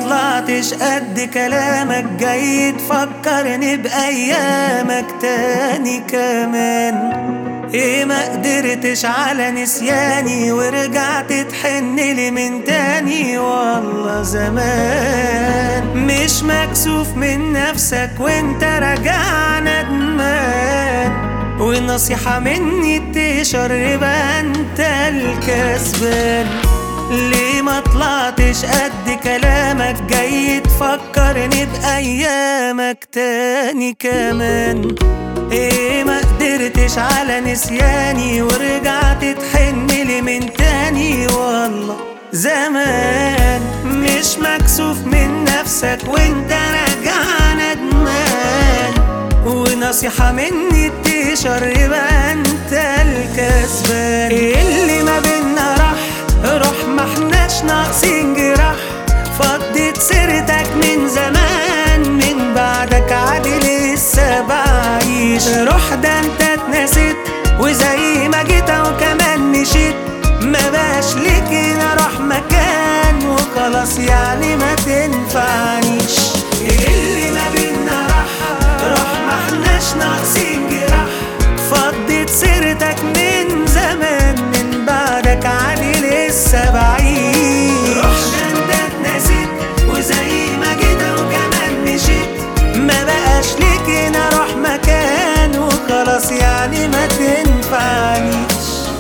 طلعتش قد كلامك جاي تفكرني بأيامك تاني كمان ايه ما قدرتش على نسياني ورجعت تحن لي من تاني والله زمان مش مكسوف من نفسك وانت راجع ندمان ونصيحة مني تشرب انت الكسبان ليه ما طلعتش قد كلامك جاي تفكرني بأيامك تاني كمان ايه ما قدرتش على نسياني ورجعت تحن لي من تاني والله زمان مش مكسوف من نفسك وانت راجع ندمان ونصيحة مني تشرب انت الكسبان اللي ما بينا راح روح ما احناش ناقصين جراح فضيت سيرتك من زمان من بعدك عادي لسه بعيش روح ده انت اتنسيت وزي ما جيت وكمان مشيت ما باش ليك هنا روح مكان وخلاص يعني ما تنفعنيش اللي ما بينا راح روح ما احناش ناقصين جراح فضيت سيرتك من زمان من بعدك عادي لسه بعيش روح ده انت اتنسيت وزي ما جيت وكمان مشيت ما بقاش ليك هنا روح مكان وخلاص يعني ما تنفعنيش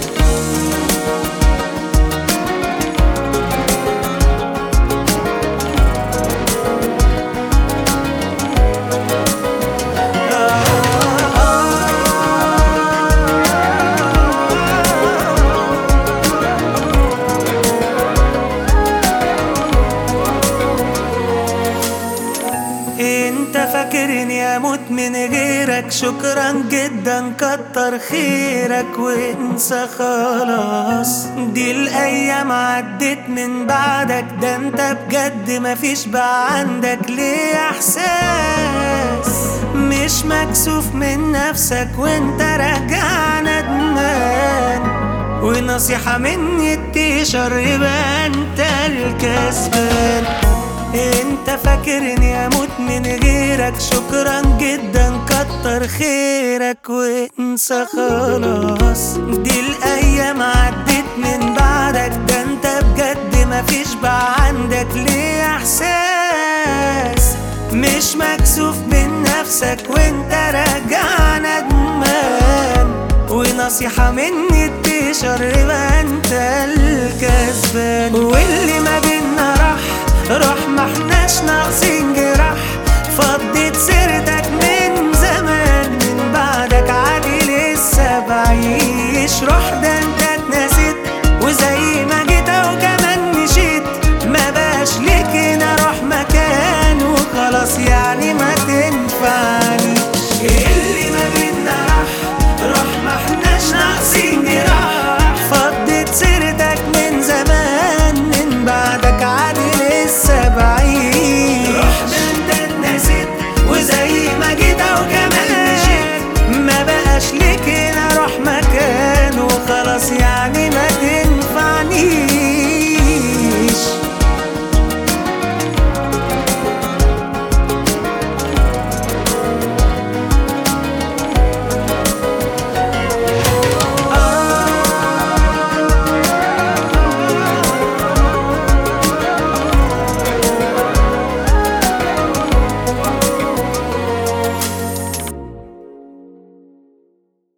انت فاكرني اموت من غيرك شكرا جدا كتر خيرك وانسى خلاص دي الايام عدت من بعدك ده انت بجد مفيش بقى عندك ليه احساس مش مكسوف من نفسك وانت راجع ندمان ونصيحة مني تشرب انت الكسبان انت فاكرني اموت من غيرك شكرا جدا كتر خيرك وانسى خلاص دي الايام عدت من بعدك ده انت بجد مفيش بقى عندك ليه احساس مش مكسوف من نفسك وانت راجع ندمان ونصيحة مني تشرب انت الكسبان واللي ما بينا راح روح ما احناش ناقصين جراح فضيت سيرتك من زمان من بعدك عادي لسه بعيش روح ده انت اتنسيت وزي ما جيت وكمان مشيت ما باش ليك هنا روح مكان وخلاص يعني ما تنفعني